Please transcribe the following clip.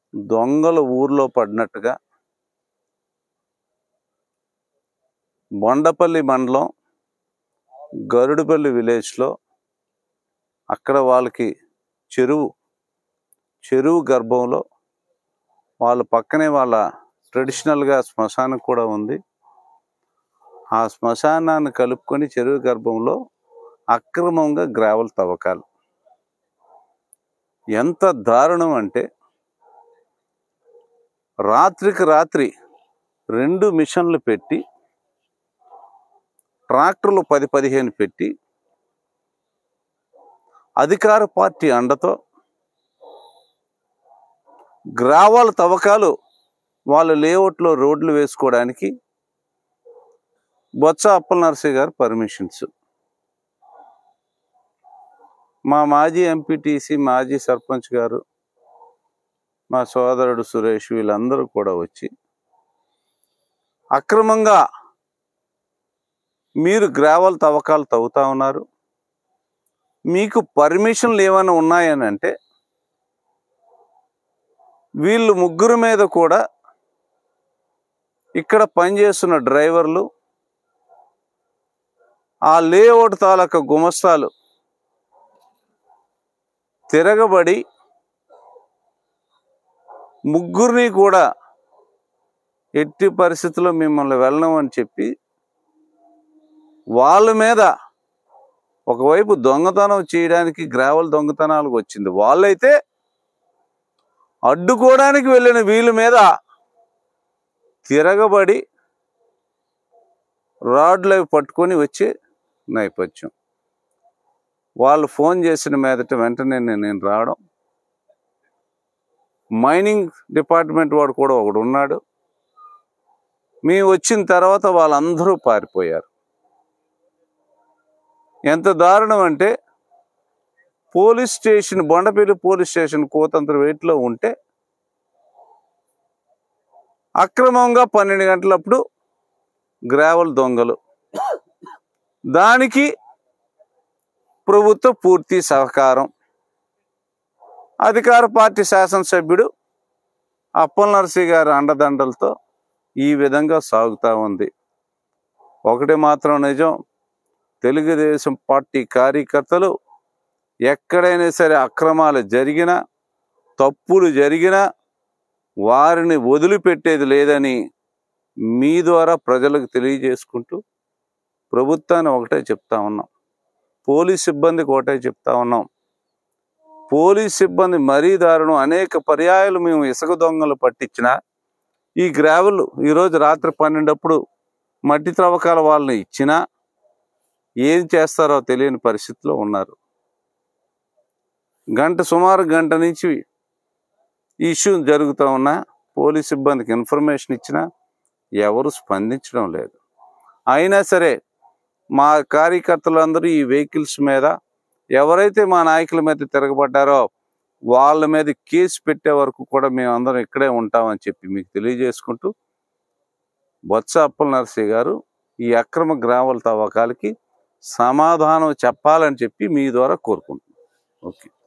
దొంగలు ఊర్లో పడినట్టుగా బొండపల్లి మండలం గరుడుపల్లి విలేజ్లో అక్కడ వాళ్ళకి చెరువు చెరువు గర్భంలో వాళ్ళ పక్కనే వాళ్ళ ట్రెడిషనల్గా శ్మశానం కూడా ఉంది ఆ శ్మశానాన్ని కలుపుకొని చెరువు గర్భంలో అక్రమంగా గ్రావెల్ తవ్వకాలు ఎంత దారుణం అంటే రాత్రికి రాత్రి రెండు మిషన్లు పెట్టి ట్రాక్టర్లు పది పదిహేను పెట్టి అధికార పార్టీ అండతో గ్రావాల తవ్వకాలు వాళ్ళ లేఅవుట్లో రోడ్లు వేసుకోవడానికి బొత్స అప్పల నరసయ్య గారు పర్మిషన్స్ మా మాజీ ఎంపీటీసీ మాజీ సర్పంచ్ గారు మా సోదరుడు సురేష్ వీళ్ళందరూ కూడా వచ్చి అక్రమంగా మీరు గ్రావల్ తవ్వకాలు తవ్వుతా ఉన్నారు మీకు పర్మిషన్లు ఏమైనా ఉన్నాయని అంటే వీళ్ళు ముగ్గురు మీద కూడా ఇక్కడ పనిచేస్తున్న డ్రైవర్లు ఆ లేఅవుట్ తాలూకా గుమస్తాలు తిరగబడి ముగ్గురిని కూడా ఎట్టి పరిస్థితుల్లో మిమ్మల్ని వెళ్ళను అని చెప్పి వాళ్ళ మీద ఒకవైపు దొంగతనం చేయడానికి గ్రావెల్ దొంగతనాలకు వచ్చింది వాళ్ళైతే అడ్డుకోవడానికి వెళ్ళిన వీళ్ళ మీద తిరగబడి రాడ్లు అవి పట్టుకొని వచ్చి నేపథ్యం వాళ్ళు ఫోన్ చేసిన మీదట వెంటనే నేను నేను రావడం మైనింగ్ డిపార్ట్మెంట్ వాడు కూడా ఒకడు ఉన్నాడు మేము వచ్చిన తర్వాత వాళ్ళందరూ పారిపోయారు ఎంత దారుణం అంటే police station Bondapalli police station కోతంత్ర వేటిలో ఉంటే అక్రమంగా పన్నెండు గంటలప్పుడు గ్రావెల్ దొంగలు దానికి ప్రభుత్వ పూర్తి సహకారం అధికార పార్టీ శాసనసభ్యుడు అప్పల నరసింహ గారి అండదండలతో ఈ విధంగా సాగుతూ ఉంది ఒకటి మాత్రం నిజం తెలుగుదేశం పార్టీ కార్యకర్తలు ఎక్కడైనా సరే అక్రమాలు జరిగినా తప్పులు జరిగినా వారిని వదిలిపెట్టేది లేదని మీ ద్వారా ప్రజలకు తెలియజేసుకుంటూ ప్రభుత్వాన్ని ఒకటే చెప్తా ఉన్నాం పోలీస్ సిబ్బందికి ఒకటే చెప్తా ఉన్నాం పోలీస్ సిబ్బంది మరీ దారుణం అనేక పర్యాయాలు మేము ఇసుక దొంగలు పట్టించిన ఈ గ్రావెల్ ఈరోజు రాత్రి పన్నెండప్పుడు మట్టి త్రవ్వకాల వాళ్ళని ఇచ్చినా ఏం చేస్తారో తెలియని పరిస్థితిలో ఉన్నారు గంట సుమారు గంట నుంచి ఈ ఇష్యూ జరుగుతూ ఉన్నా పోలీస్ సిబ్బందికి ఇన్ఫర్మేషన్ ఇచ్చినా ఎవరు స్పందించడం లేదు అయినా సరే మా కార్యకర్తలందరూ ఈ వెహికల్స్ మీద ఎవరైతే మా నాయకుల మీద తిరగబడ్డారో వాళ్ళ మీద కేసు పెట్టే వరకు కూడా మేము అందరం ఇక్కడే ఉంటామని చెప్పి మీకు తెలియజేసుకుంటూ బొత్స అప్పల నరసింహ గారు ఈ అక్రమ గ్రామాల తవ్వకాలకి సమాధానం చెప్పాలని చెప్పి మీ ద్వారా కోరుకుంటున్నాం ఓకే